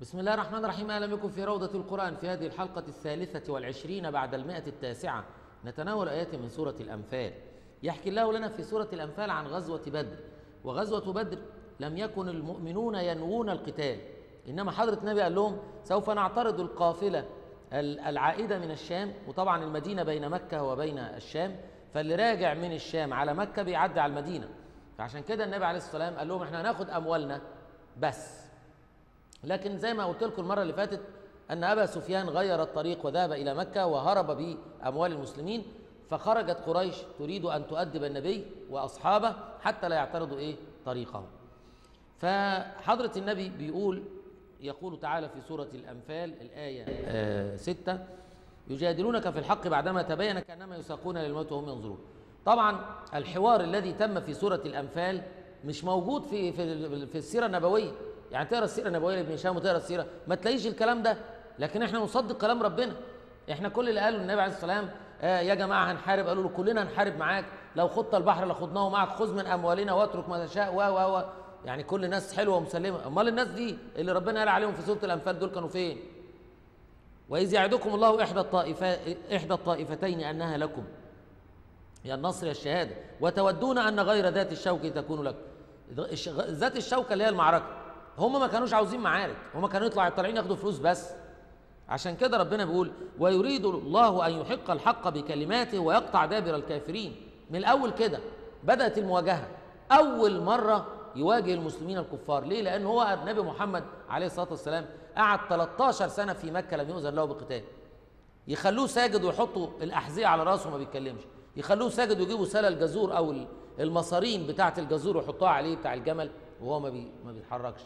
بسم الله الرحمن الرحيم أهلا بكم في روضة القرآن في هذه الحلقة الثالثة والعشرين بعد المائة التاسعة نتناول آيات من سورة الأنفال يحكي الله لنا في سورة الأنفال عن غزوة بدر وغزوة بدر لم يكن المؤمنون ينوون القتال إنما حضرة النبي قال لهم سوف نعترض القافلة العائدة من الشام وطبعا المدينة بين مكة وبين الشام فاللي راجع من الشام على مكة بيعدي على المدينة فعشان كده النبي عليه الصلاة والسلام قال لهم احنا هناخد أموالنا بس لكن زي ما قلت لكم المرة اللي فاتت أن أبا سفيان غير الطريق وذهب إلى مكة وهرب بأموال المسلمين فخرجت قريش تريد أن تؤدب النبي وأصحابه حتى لا يعترضوا إيه طريقهم فحضرة النبي بيقول يقول تعالى في سورة الأنفال الآية آه ستة يجادلونك في الحق بعدما تبين كأنما يساقون للموت وهم ينظرون طبعا الحوار الذي تم في سورة الأنفال مش موجود في في, في السيرة النبوية يعني تقرا السيره النبويه لابن هشام وتقرا السيره ما تلاقيش الكلام ده لكن احنا نصدق كلام ربنا احنا كل اللي قاله النبي عليه الصلاه والسلام آه يا جماعه هنحارب قالوا له كلنا هنحارب معاك لو خضت البحر لخضناه معك خذ من اموالنا واترك ما تشاء و و و يعني كل الناس حلوه ومسلمه امال الناس دي اللي ربنا قال عليهم في سوره الانفال دول كانوا فين واذ يعدكم الله احدى الطائفات احدى الطائفتين انها لكم يا النصر يا الشهاده وتودون ان غير ذات الشوك تكون لكم ذات الشوكه اللي هي المعركه هم ما كانوش عاوزين معارك هم كانوا يطلعوا طالعين ياخدوا فلوس بس عشان كده ربنا بيقول ويريد الله ان يحق الحق بكلماته ويقطع دابر الكافرين من الاول كده بدات المواجهه اول مره يواجه المسلمين الكفار ليه لان هو النبي محمد عليه الصلاه والسلام قعد 13 سنه في مكه لم يؤذن له بقتال يخلوه ساجد ويحطوا الاحذيه على راسه ما بيتكلمش يخلوه ساجد ويجيبوا سله الجزور او المصارين بتاعه الجزور ويحطوها عليه بتاع الجمل وهو ما بي ما بيتحركش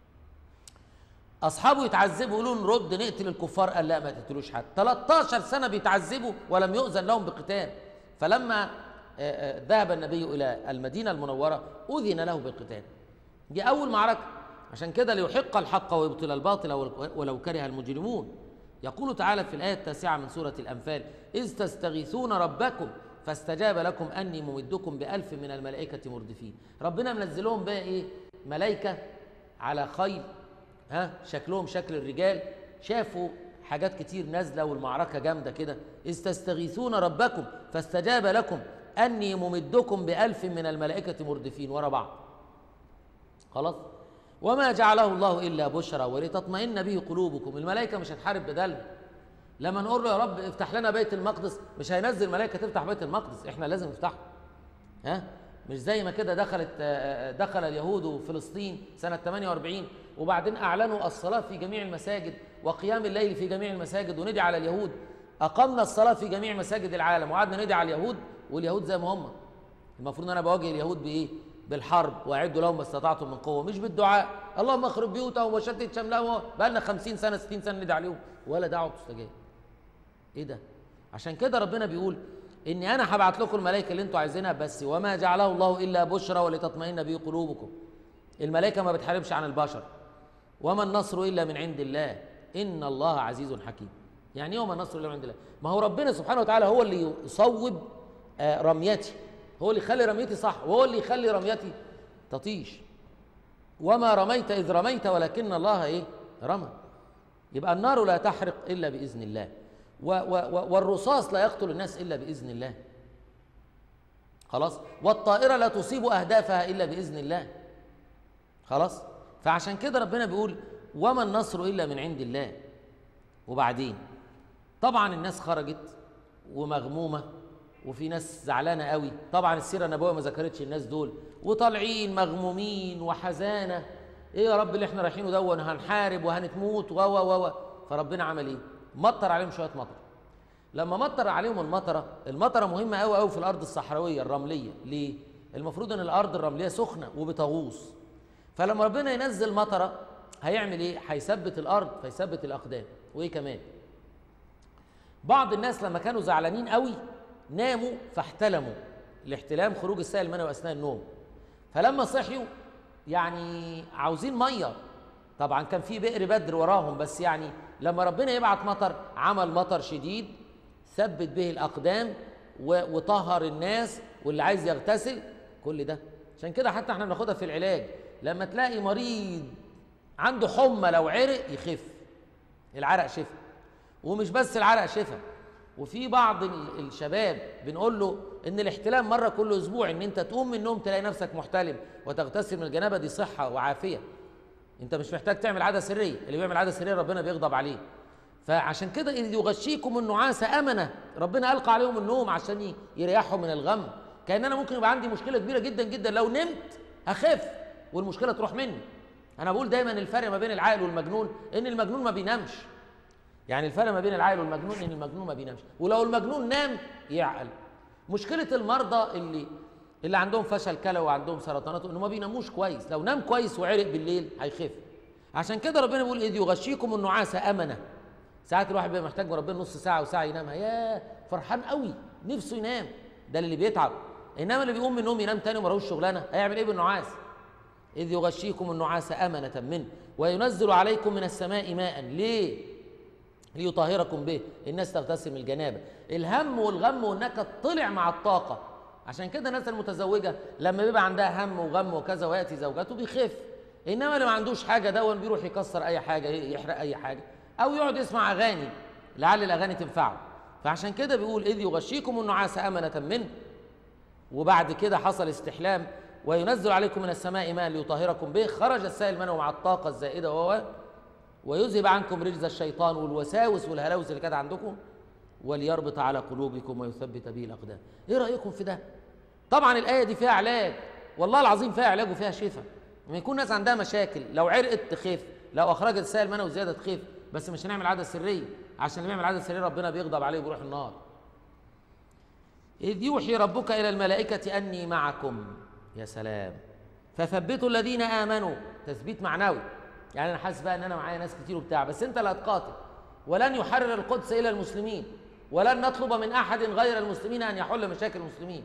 اصحابه يتعذبوا يقولوا نرد نقتل الكفار قال لا ما تقتلوش حد 13 سنه بيتعذبوا ولم يؤذن لهم بقتال فلما ذهب النبي الى المدينه المنوره اذن له بالقتال دي اول معركه عشان كده ليحق الحق ويبطل الباطل ولو كره المجرمون يقول تعالى في الايه التاسعه من سوره الانفال اذ تستغيثون ربكم فاستجاب لكم اني ممدكم بالف من الملائكه مردفين ربنا منزلهم بقى ايه ملائكه على خيل ها شكلهم شكل الرجال شافوا حاجات كتير نازله والمعركه جامده كده اذ تستغيثون ربكم فاستجاب لكم اني ممدكم بالف من الملائكه مردفين ورا بعض خلاص وما جعله الله الا بشرى ولتطمئن به قلوبكم الملائكه مش هتحارب بدلنا لما نقول له يا رب افتح لنا بيت المقدس مش هينزل ملائكه تفتح بيت المقدس احنا لازم نفتحه ها مش زي ما كده دخلت دخل اليهود فلسطين سنة 48 وبعدين أعلنوا الصلاة في جميع المساجد وقيام الليل في جميع المساجد وندعي على اليهود أقمنا الصلاة في جميع مساجد العالم وقعدنا ندعي على اليهود واليهود زي ما هم المفروض أن أنا بواجه اليهود بإيه؟ بالحرب وأعدوا لهم ما استطعتم من قوة مش بالدعاء اللهم اخرب بيوتهم وشتت شملهم بقى لنا 50 سنة 60 سنة ندعي عليهم ولا دعوة تستجاب إيه ده؟ عشان كده ربنا بيقول اني انا هبعت لكم الملائكه اللي انتوا عايزينها بس وما جعله الله الا بشرى ولتطمئن به قلوبكم الملائكه ما بتحاربش عن البشر وما النصر الا من عند الله ان الله عزيز حكيم يعني ايه وما النصر الا من عند الله ما هو ربنا سبحانه وتعالى هو اللي يصوب رميتي هو اللي يخلي رميتي صح وهو اللي يخلي رميتي تطيش وما رميت اذ رميت ولكن الله ايه رمى يبقى النار لا تحرق الا باذن الله و و والرصاص لا يقتل الناس الا باذن الله خلاص والطائره لا تصيب اهدافها الا باذن الله خلاص فعشان كده ربنا بيقول وما النصر الا من عند الله وبعدين طبعا الناس خرجت ومغمومه وفي ناس زعلانه قوي طبعا السيره النبويه ما ذكرتش الناس دول وطالعين مغمومين وحزانه ايه يا رب اللي احنا رايحينه دون هنحارب وهنتموت و و و فربنا عمل ايه مطر عليهم شويه مطر لما مطر عليهم المطره المطره مهمه قوي قوي في الارض الصحراويه الرمليه ليه المفروض ان الارض الرمليه سخنه وبتغوص فلما ربنا ينزل مطره هيعمل ايه هيثبت الارض فيثبت الاقدام وايه كمان بعض الناس لما كانوا زعلانين قوي ناموا فاحتلموا الاحتلام خروج السائل المنوي اثناء النوم فلما صحيوا يعني عاوزين ميه طبعا كان في بئر بدر وراهم بس يعني لما ربنا يبعت مطر عمل مطر شديد ثبت به الاقدام وطهر الناس واللي عايز يغتسل كل ده عشان كده حتى احنا بناخدها في العلاج لما تلاقي مريض عنده حمى لو عرق يخف العرق شفا ومش بس العرق شفا وفي بعض ال- الشباب بنقول له ان الاحتلام مره كل اسبوع ان انت تقوم من النوم تلاقي نفسك محتلم وتغتسل من الجنابه دي صحه وعافيه انت مش محتاج تعمل عاده سريه اللي بيعمل عاده سريه ربنا بيغضب عليه فعشان كده اذ يغشيكم النعاس امنه ربنا القى عليهم النوم عشان ي- يريحهم من الغم كان انا ممكن يبقى عندي مشكله كبيره جدا جدا لو نمت هخف والمشكله تروح مني انا بقول دايما الفرق ما بين العاقل والمجنون ان المجنون ما بينامش يعني الفرق ما بين العاقل والمجنون ان المجنون ما بينامش ولو المجنون نام يعقل مشكله المرضى اللي اللي عندهم فشل كلوي وعندهم سرطانات انه ما بيناموش كويس لو نام كويس وعرق بالليل هيخف عشان كده ربنا بيقول اذ يغشيكم النعاس امنه ساعات الواحد بيبقى محتاج من ربنا نص ساعه وساعه ينامها يا فرحان قوي نفسه ينام ده اللي بيتعب انما اللي بيقوم من النوم ينام تاني وما راهوش شغلانه هيعمل ايه بالنعاس إذ يغشيكم النعاس أمنة منه وينزل عليكم من السماء ماء ليه؟ ليطهركم به الناس تغتسل من الجنابة الهم والغم والنكد طلع مع الطاقة عشان كده الناس المتزوجة لما بيبقى عندها هم وغم وكذا ويأتي زوجته بيخف إنما اللي ما عندوش حاجة دون بيروح يكسر أي حاجة يحرق أي حاجة أو يقعد يسمع أغاني لعل الأغاني تنفعه فعشان كده بيقول إذ يغشيكم النعاس أمنة منه وبعد كده حصل استحلام وينزل عليكم من السماء ماء ليطهركم به خرج السائل منه مع الطاقة الزائدة وهو ويذهب عنكم رجز الشيطان والوساوس والهلاوس اللي كانت عندكم وليربط على قلوبكم ويثبت به الأقدام إيه رأيكم في ده؟ طبعا الآية دي فيها علاج والله العظيم فيها علاج وفيها شفاء لما يكون ناس عندها مشاكل لو عرقت تخف لو أخرجت السائل منه وزيادة تخف بس مش هنعمل عادة سرية عشان اللي بيعمل عادة سرية ربنا بيغضب عليه وبيروح النار إذ يوحي ربك إلى الملائكة أني معكم يا سلام فثبتوا الذين آمنوا تثبيت معنوي يعني أنا حاسس بقى إن أنا معايا ناس كتير وبتاع بس أنت اللي هتقاتل ولن يحرر القدس إلى المسلمين ولن نطلب من أحد غير المسلمين أن يحل مشاكل المسلمين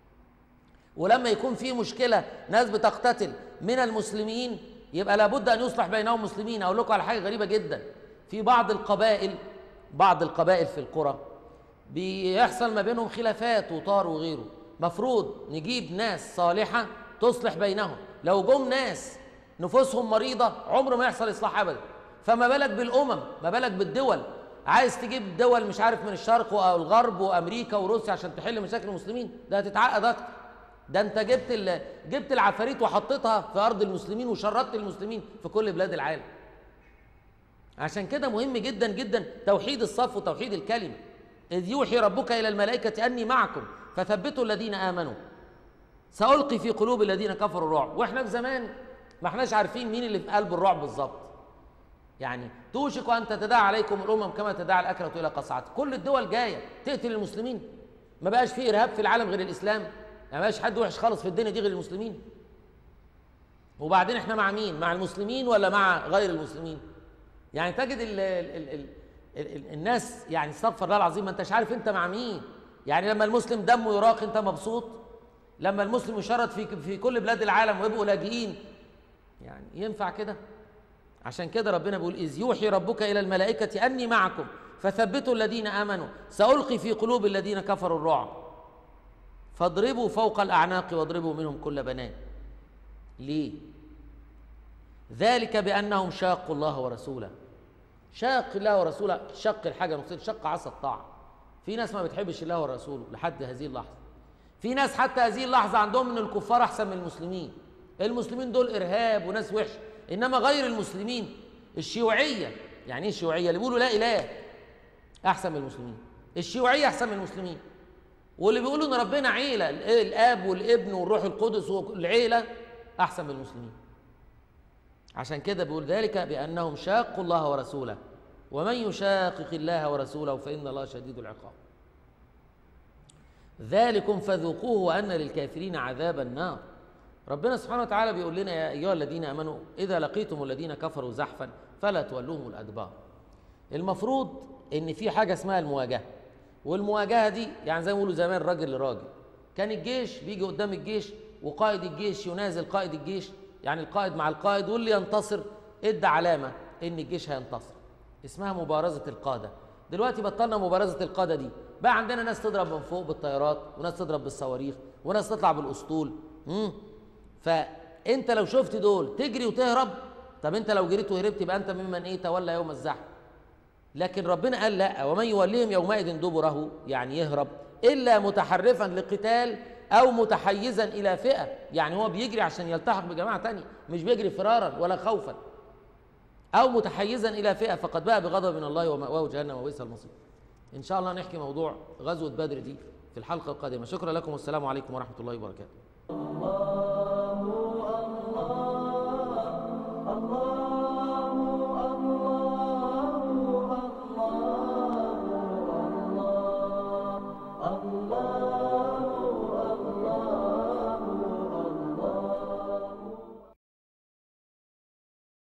ولما يكون في مشكلة ناس بتقتتل من المسلمين يبقى لابد أن يصلح بينهم مسلمين أقول لكم على حاجة غريبة جدا في بعض القبائل بعض القبائل في القرى بيحصل ما بينهم خلافات وطار وغيره مفروض نجيب ناس صالحة تصلح بينهم لو جم ناس نفوسهم مريضة عمره ما يحصل إصلاح أبدا فما بالك بالأمم ما بالك بالدول عايز تجيب دول مش عارف من الشرق والغرب وأمريكا وروسيا عشان تحل مشاكل المسلمين ده هتتعقد أكتر ده أنت جبت ال- جبت العفاريت وحطيتها في أرض المسلمين وشردت المسلمين في كل بلاد العالم عشان كده مهم جدا جدا توحيد الصف وتوحيد الكلمة إذ يوحي ربك إلى الملائكة أني معكم فثبتوا الذين آمنوا سألقي في قلوب الذين كفروا الرعب وإحنا في زمان ما احناش عارفين مين اللي في قلب الرعب بالظبط يعني توشك أن تتداعى عليكم الأمم كما تداعى الأكلة إلى قصعته كل الدول جاية تقتل المسلمين ما بقاش في إرهاب في العالم غير الإسلام ما بقاش حد وحش خالص في الدنيا دي غير المسلمين وبعدين احنا مع مين مع المسلمين ولا مع غير المسلمين يعني تجد ال ال ال ال ال ال الناس يعني استغفر الله العظيم ما انتش عارف انت مع مين يعني لما المسلم دمه يراق انت مبسوط لما المسلم يشرد في في كل بلاد العالم ويبقوا لاجئين يعني ينفع كده عشان كده ربنا بيقول اذ يوحي ربك الى الملائكه اني معكم فثبتوا الذين امنوا سالقي في قلوب الذين كفروا الرعب فاضربوا فوق الاعناق واضربوا منهم كل بنان ليه ذلك بانهم شاقوا الله ورسوله شاق الله ورسوله شق الحاجه نقصد شق عصا الطاعه في ناس ما بتحبش الله ورسوله لحد هذه اللحظه في ناس حتى هذه اللحظه عندهم ان الكفار احسن من المسلمين المسلمين دول ارهاب وناس وحش انما غير المسلمين الشيوعيه يعني ايه الشيوعيه اللي بيقولوا لا اله احسن من المسلمين الشيوعيه احسن من المسلمين واللي بيقولوا ان ربنا عيله الاب والابن والروح القدس والعيله احسن من المسلمين عشان كده بيقول ذلك بانهم شاقوا الله ورسوله ومن يشاقق الله ورسوله فان الله شديد العقاب ذلكم فذوقوه وان للكافرين عذاب النار ربنا سبحانه وتعالى بيقول لنا يا ايها الذين امنوا اذا لقيتم الذين كفروا زحفا فلا تولوهم الادبار المفروض ان في حاجه اسمها المواجهه والمواجهه دي يعني زي ما بيقولوا زمان راجل لراجل كان الجيش بيجي قدام الجيش وقائد الجيش ينازل قائد الجيش يعني القائد مع القائد واللي ينتصر ادى علامه ان الجيش هينتصر اسمها مبارزه القاده دلوقتي بطلنا مبارزه القاده دي بقى عندنا ناس تضرب من فوق بالطيارات وناس تضرب بالصواريخ وناس تطلع بالاسطول امم فانت لو شفت دول تجري وتهرب طب انت لو جريت وهربت يبقى انت ممن ايه تولى يوم الزحف لكن ربنا قال لا ومن يوليهم يومئذ دبره يعني يهرب الا متحرفا لقتال او متحيزا الى فئه يعني هو بيجري عشان يلتحق بجماعه تانية مش بيجري فرارا ولا خوفا او متحيزا الى فئه فقد باء بغضب من الله ومأواه جهنم وبئس المصير ان شاء الله نحكي موضوع غزوه بدر دي في الحلقه القادمه شكرا لكم والسلام عليكم ورحمه الله وبركاته